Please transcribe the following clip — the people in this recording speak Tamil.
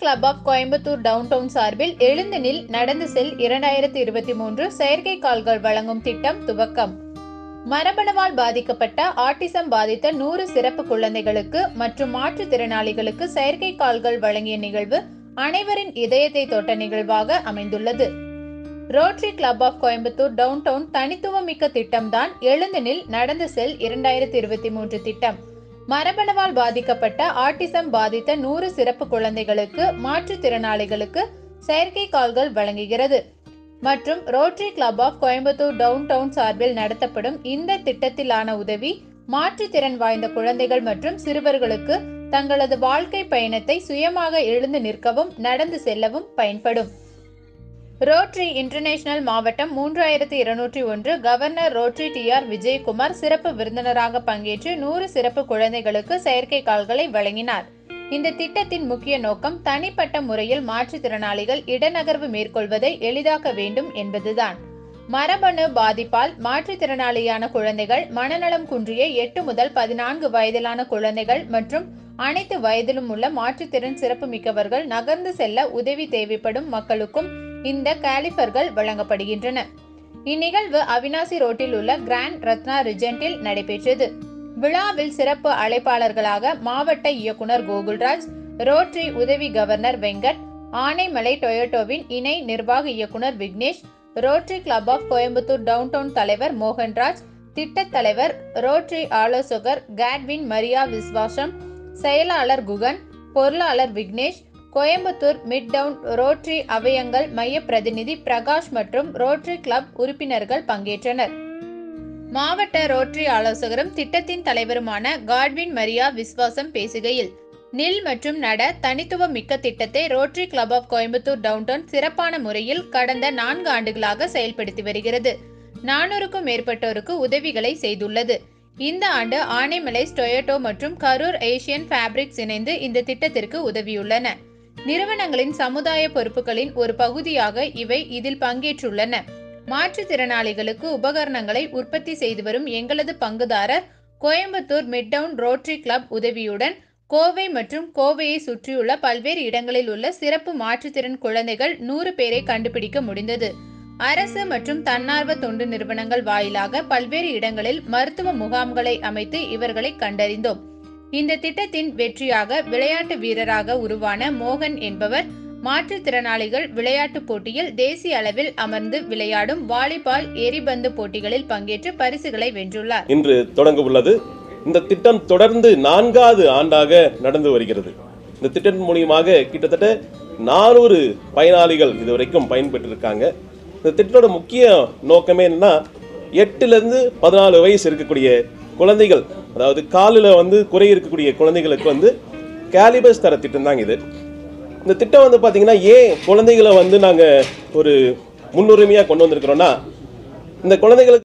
club of Coimbatore downtown சார்பில் எழுந்தனில் நடந்து செல் இரண்டாயிரத்தி இருபத்தி மூன்று செயற்கை கால்கள் வழங்கும் திட்டம் துவக்கம் மரபணுவால் பாதிக்கப்பட்ட ஆட்டிசம் பாதித்த நூறு சிறப்பு குழந்தைகளுக்கு மற்றும் மாற்றுத்திறனாளிகளுக்கு செயற்கை கால்கள் வழங்கிய நிகழ்வு அனைவரின் இதயத்தை தொட்ட நிகழ்வாக அமைந்துள்ளது rotary club of Coimbatore downtown தனித்துவமிக்க திட்டம்தான் எழுந்தனில் நடந்து செல் இரண்டாயிரத்தி இருபத்தி மூன்று திட்டம் மரபணுவால் பாதிக்கப்பட்ட ஆட்டிசம் பாதித்த நூறு சிறப்பு குழந்தைகளுக்கு மாற்றுத்திறனாளிகளுக்கு செயற்கை கால்கள் வழங்குகிறது மற்றும் rotary club of Coimbatore downtown சார்பில் நடத்தப்படும் இந்த திட்டத்திலான உதவி மாற்றுத்திறன் வாய்ந்த குழந்தைகள் மற்றும் சிறுவர்களுக்கு தங்களது வாழ்க்கை பயணத்தை சுயமாக எழுந்து நிற்கவும் நடந்து செல்லவும் பயன்படும் ரோட்டரி இன்டர்நேஷனல் மாவட்டம் மூன்றாயிரத்தி இருநூற்றி ஒன்று governor rotary T R Vijayakumar சிறப்பு விருந்தினராக பங்கேற்று நூறு சிறப்பு குழந்தைகளுக்கு செயற்கை கால்களை வழங்கினார் இந்த திட்டத்தின் முக்கிய நோக்கம் தனிப்பட்ட முறையில் மாற்றுத்திறனாளிகள் இடநகர்வு மேற்கொள்வதை எளிதாக்க வேண்டும் என்பதுதான் மரபணு பாதிப்பால் மாற்றுத்திறனாளியான குழந்தைகள் மனநலம் குன்றிய எட்டு முதல் பதினான்கு வயதிலான குழந்தைகள் மற்றும் அனைத்து வயதிலும் உள்ள மாற்றுத்திறன் சிறப்பு மிக்கவர்கள் நகர்ந்து செல்ல உதவி தேவைப்படும் மக்களுக்கும் இந்த காலிஃபர்கள் வழங்கப்படுகின்றன இந்நிகழ்வு அவினாசி ரோட்டில் உள்ள கிராண்ட் ரத்னா ரிஜென்டில் நடைபெற்றது விழாவில் சிறப்பு அழைப்பாளர்களாக மாவட்ட இயக்குனர் கோகுல்ராஜ் ரோட்டரி உதவி கவர்னர் வெங்கட் ஆனைமலை டொயோட்டோவின் இணை நிர்வாக இயக்குனர் Vignesh rotary club of Coimbatore downtown தலைவர் மோகன்ராஜ் திட்டத் தலைவர் ரோட்டரி ஆலோசகர் கேட்வின் மரியா விஸ்வாசம் செயலாளர் குகன் பொருளாளர் Vignesh Coimbatore midtown rotary அவயங்கள் மைய பிரதிநிதி பிரகாஷ் மற்றும் ரோட்டரி கிளப் உறுப்பினர்கள் பங்கேற்றனர் மாவட்ட ரோட்டரி ஆலோசகரும் திட்டத்தின் தலைவருமான காட்வின் மரியா விஸ்வாசம் பேசுகையில் நில் மற்றும் நட தனித்துவம் மிக்க திட்டத்தை rotary club of Coimbatore downtown சிறப்பான முறையில் கடந்த நான்கு ஆண்டுகளாக செயல்படுத்தி வருகிறது நானூறுக்கும் மேற்பட்டோருக்கு உதவிகளை செய்துள்ளது இந்த ஆண்டு ஆனைமலை டொயோட்டோ மற்றும் கரூர் ஏசியன் ஃபேப்ரிக்ஸ் இணைந்து இந்த திட்டத்திற்கு உதவியுள்ளன நிறுவனங்களின் சமுதாய பொறுப்புகளின் ஒரு பகுதியாக இவை இதில் பங்கேற்றுள்ளன மாற்றுத்திறனாளிகளுக்கு உபகரணங்களை உற்பத்தி செய்து வரும் எங்களது பங்குதாரர் கோயம்புத்தூர் மிட்டவுன் ரோட்டரி கிளப் உதவியுடன் கோவை மற்றும் கோவையை சுற்றியுள்ள பல்வேறு இடங்களில் உள்ள சிறப்பு மாற்றுத்திறன் குழந்தைகள் நூறு பேரை கண்டுபிடிக்க முடிந்தது அரசு மற்றும் தன்னார்வ தொண்டு நிறுவனங்கள் வாயிலாக பல்வேறு இடங்களில் மருத்துவ முகாம்களை அமைத்து இவர்களை கண்டறிந்தோம் இந்த திட்டத்தின் வெற்றியாக விளையாட்டு வீரராக உருவான மோகன் என்பவர் மாற்றுத்திறனாளிகள் விளையாட்டுப் போட்டியில் தேசிய அளவில் அமர்ந்து விளையாடும் வாலிபால் எரிபந்து போட்டிகளில் பங்கேற்று பரிசுகளை வென்றுள்ளார் இன்று தொடங்க உள்ளது இந்த திட்டம் தொடர்ந்து நான்காவது ஆண்டாக நடந்து வருகிறது இந்த திட்டத்தின் மூலியமாக கிட்டத்தட்ட நானூறு பயனாளிகள் இதுவரைக்கும் பயன்பெற்றிருக்காங்க இந்த திட்டத்தோட முக்கிய நோக்கமே என்னன்னா எட்டுலேருந்து பதினாலு வயசு இருக்கக்கூடிய குழந்தைகள் அதாவது காலில் வந்து குறை இருக்கக்கூடிய குழந்தைகளுக்கு வந்து கேலிபஸ் தர திட்டம் தாங்க இது இந்த திட்டம் வந்து பார்த்தீங்கன்னா ஏன் குழந்தைகளை வந்து நாங்கள் ஒரு முன்னுரிமையாக கொண்டு வந்திருக்கிறோன்னா இந்த குழந்தைகளுக்கு